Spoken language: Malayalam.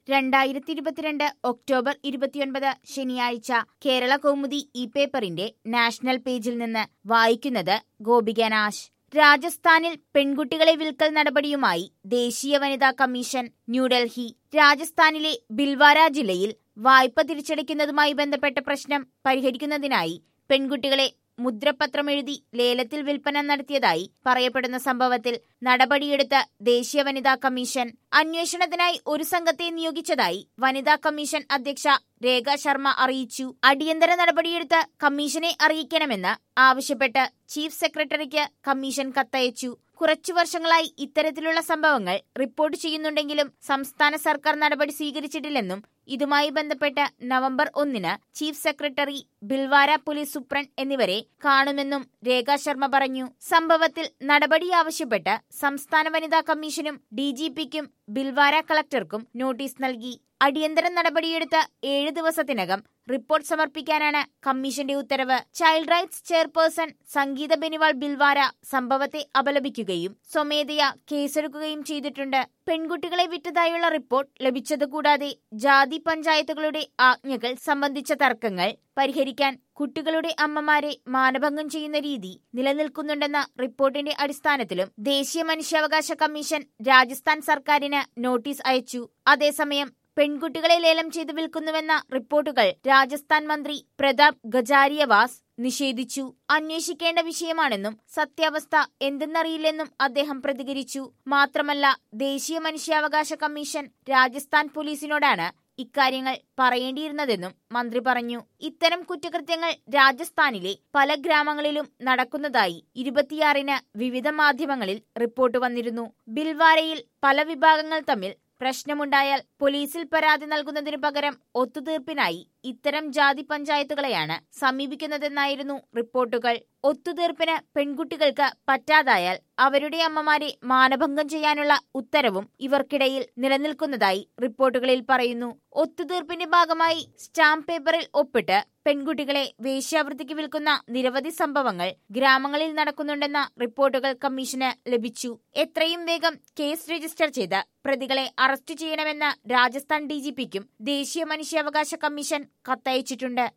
രണ്ടായിരത്തി ഇരുപത്തിരണ്ട് ഒക്ടോബർ ഇരുപത്തിയൊൻപത് ശനിയാഴ്ച കേരള കൗമുദി ഇ പേപ്പറിന്റെ നാഷണൽ പേജിൽ നിന്ന് വായിക്കുന്നത് ഗോപിക നാശ് രാജസ്ഥാനിൽ പെൺകുട്ടികളെ വിൽക്കൽ നടപടിയുമായി ദേശീയ വനിതാ കമ്മീഷൻ ന്യൂഡൽഹി രാജസ്ഥാനിലെ ബിൽവാര ജില്ലയിൽ വായ്പ തിരിച്ചടയ്ക്കുന്നതുമായി ബന്ധപ്പെട്ട പ്രശ്നം പരിഹരിക്കുന്നതിനായി പെൺകുട്ടികളെ മുദ്രപത്രം എഴുതി ലേലത്തിൽ വിൽപ്പന നടത്തിയതായി പറയപ്പെടുന്ന സംഭവത്തിൽ നടപടിയെടുത്ത ദേശീയ വനിതാ കമ്മീഷൻ അന്വേഷണത്തിനായി ഒരു സംഘത്തെ നിയോഗിച്ചതായി വനിതാ കമ്മീഷൻ അധ്യക്ഷ രേഖ ശർമ്മ അറിയിച്ചു അടിയന്തര നടപടിയെടുത്ത് കമ്മീഷനെ അറിയിക്കണമെന്ന് ആവശ്യപ്പെട്ട് ചീഫ് സെക്രട്ടറിക്ക് കമ്മീഷൻ കത്തയച്ചു കുറച്ചു വർഷങ്ങളായി ഇത്തരത്തിലുള്ള സംഭവങ്ങൾ റിപ്പോർട്ട് ചെയ്യുന്നുണ്ടെങ്കിലും സംസ്ഥാന സർക്കാർ നടപടി സ്വീകരിച്ചിട്ടില്ലെന്നും ഇതുമായി ബന്ധപ്പെട്ട് നവംബർ ഒന്നിന് chief secretary Bhilwara police superintendent എന്നിവരെ കാണുമെന്നും രേഖാ ശർമ്മ പറഞ്ഞു സംഭവത്തിൽ നടപടി ആവശ്യപ്പെട്ട് സംസ്ഥാന വനിതാ കമ്മീഷനും ഡിജിപിക്കും ബിൽവാര കളക്ടർക്കും നോട്ടീസ് നൽകി അടിയന്തര നടപടിയെടുത്ത് ഏഴ് ദിവസത്തിനകം റിപ്പോർട്ട് സമർപ്പിക്കാനാണ് കമ്മീഷന്റെ ഉത്തരവ് child rights chairperson Sangeeta Beniwal Bhilwara സംഭവത്തെ അപലപിക്കുകയും സ്വമേധയാ കേസെടുക്കുകയും ചെയ്തിട്ടുണ്ട് പെൺകുട്ടികളെ വിറ്റതായുള്ള റിപ്പോർട്ട് ലഭിച്ചതുകൂടാതെ ജാതി പഞ്ചായത്തുകളുടെ ആജ്ഞകൾ സംബന്ധിച്ച തർക്കങ്ങൾ പരിഹരിക്കാൻ കുട്ടികളുടെ അമ്മമാരെ മാനഭംഗം ചെയ്യുന്ന രീതി നിലനിൽക്കുന്നുണ്ടെന്ന റിപ്പോർട്ടിന്റെ അടിസ്ഥാനത്തിലും ദേശീയ മനുഷ്യാവകാശ കമ്മീഷൻ രാജസ്ഥാൻ സർക്കാരിന് നോട്ടീസ് അയച്ചു അതേസമയം പെൺകുട്ടികളെ ലേലം ചെയ്ത് വിൽക്കുന്നുവെന്ന റിപ്പോർട്ടുകൾ രാജസ്ഥാൻ മന്ത്രി പ്രതാപ് ഗജാരിയവാസ് നിഷേധിച്ചു അന്വേഷിക്കേണ്ട വിഷയമാണെന്നും സത്യാവസ്ഥ എന്തെന്നറിയില്ലെന്നും അദ്ദേഹം പ്രതികരിച്ചു മാത്രമല്ല ദേശീയ മനുഷ്യാവകാശ കമ്മീഷൻ രാജസ്ഥാൻ പോലീസിനോടാണ് ഇക്കാര്യങ്ങൾ പറയേണ്ടിയിരുന്നതെന്നും മന്ത്രി പറഞ്ഞു ഇത്തരം കുറ്റകൃത്യങ്ങൾ രാജസ്ഥാനിലെ പല ഗ്രാമങ്ങളിലും നടക്കുന്നതായി ഇരുപത്തിയാറിന് വിവിധ മാധ്യമങ്ങളിൽ റിപ്പോർട്ട് വന്നിരുന്നു ബിൽവാരയിൽ പല വിഭാഗങ്ങൾ തമ്മിൽ പ്രശ്നമുണ്ടായാൽ പോലീസിൽ പരാതി നൽകുന്നതിനു പകരം ഒത്തുതീർപ്പിനായി ഇത്തരം ജാതി പഞ്ചായത്തുകളെയാണ് സമീപിക്കുന്നതെന്നായിരുന്നു റിപ്പോർട്ടുകൾ ഒത്തുതീർപ്പിന് പെൺകുട്ടികൾക്ക് പറ്റാതായാൽ അവരുടെ അമ്മമാരെ മാനഭംഗം ചെയ്യാനുള്ള ഉത്തരവും ഇവർക്കിടയിൽ നിലനിൽക്കുന്നതായി റിപ്പോർട്ടുകളിൽ പറയുന്നു ഒത്തുതീർപ്പിന്റെ ഭാഗമായി സ്റ്റാമ്പ് പേപ്പറിൽ ഒപ്പിട്ട് പെൺകുട്ടികളെ വേശ്യാവൃത്തിക്ക് വിൽക്കുന്ന നിരവധി സംഭവങ്ങൾ ഗ്രാമങ്ങളിൽ നടക്കുന്നുണ്ടെന്ന റിപ്പോർട്ടുകൾ കമ്മീഷന് ലഭിച്ചു എത്രയും വേഗം കേസ് രജിസ്റ്റർ ചെയ്ത് പ്രതികളെ അറസ്റ്റ് ചെയ്യണമെന്ന് രാജസ്ഥാൻ ഡിജിപിക്കും ദേശീയ മനുഷ്യാവകാശ കമ്മീഷൻ കത്തയച്ചിട്ടുണ്ട്